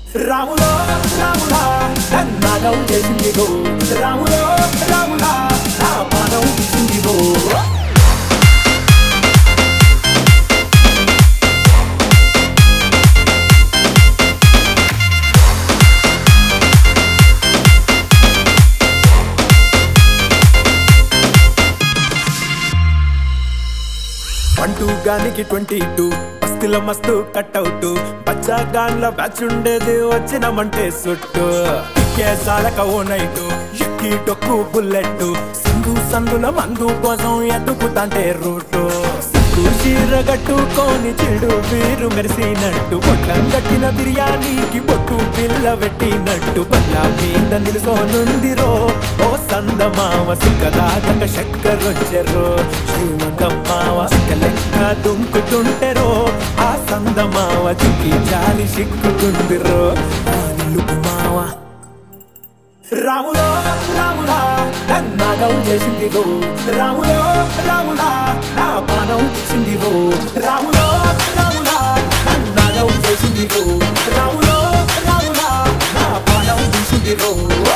రాములో రాములా నన్నాగం చేసిందిగో రాములో రాములా నా పానం తీసిందిగో పంటూ గానికి ట్వంటీ టూ మస్తుల మస్తు కట్అవుట్ బచ్చా గాన్ల బ్యాచ్ ఉండేది వచ్చినమంటే సుట్టు ఇక్కే సాలక ఓ నైటు ఎక్కి టొక్కు బుల్లెట్ సందు సందుల మందు కోసం ఎత్తుకుతాంటే రూటు సిగ్గు చీర కట్టుకొని చెడు వీరు మెరిసినట్టు పొట్లం కట్టిన బిర్యానీకి పొట్టు పిల్ల పెట్టినట్టు బల్ల మీద నిలుసోనుందిరో ఓ సందమావ సిక్కదాక చక్కరొచ్చెరో శ్రీమంతమ్మావ సిక్క లెక్క దుంకుతుంటెరో ఆ సందమావ చుక్కి జాలి సిక్కుతుందిరో ఆ నిలుపు మావ రాములో రాములా నన్నాగం చేసిందిగో రాములో రాములా నా పానం తీసిందిగో రాములో రాములా నన్నాగం చేసిందిగో రాములో రాములా నా పానం తీసిందిగో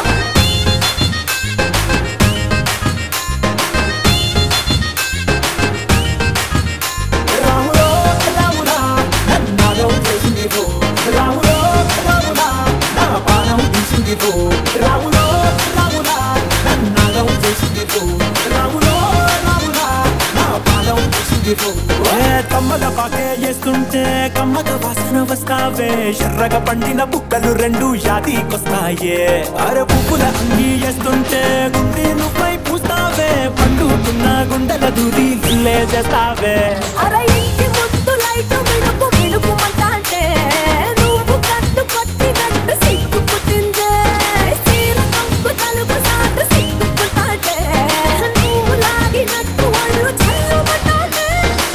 రాములో రాములా నన్నాగం చేసిందిగో రాములో రాములా నా పానం తీసిందిగో రాములో రాములా నన్నాగం చేసిందిగో రాములో రాములా నా పానం తీసిందిగో ఏ కమ్మల పాకే చేస్తుంటే కమ్మక వాసన వస్తావే ఎర్రగా పండిన బుక్కలు రెండు యాదికొస్తాయే అర పువ్వుల అంగి వేస్తుంటే గుండె నువ్వై పూస్తావే పండుకున్న గుండెల దూరి గిల్లే చేస్తావే అర ఇంటి ముద్దు లైటు విడుపు విడుపుమంటాంటే నువ్వు కట్టు కొట్టినట్టు సిగ్గు పుట్టిందే చీర కంపు తలుపు సాటు సిగ్గు పుట్టాంటే నువ్వు లాగినట్టు ఒళ్ళు చల్లుమంటాంటే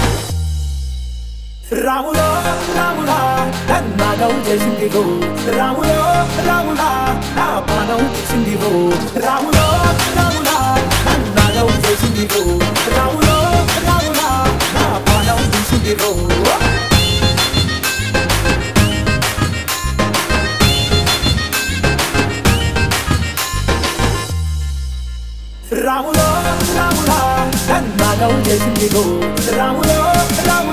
రాములో రాములా నన్నాగం చేసిందిగో రాములో రాములా నా పానం తీసిందిగో రాములో రాములా నన్నాగం చేసిందిగో రాములో రాములా నా పానం తీసిందిగో రాములో రాములా నన్నాగం చేసిందిగో రాములో రాములా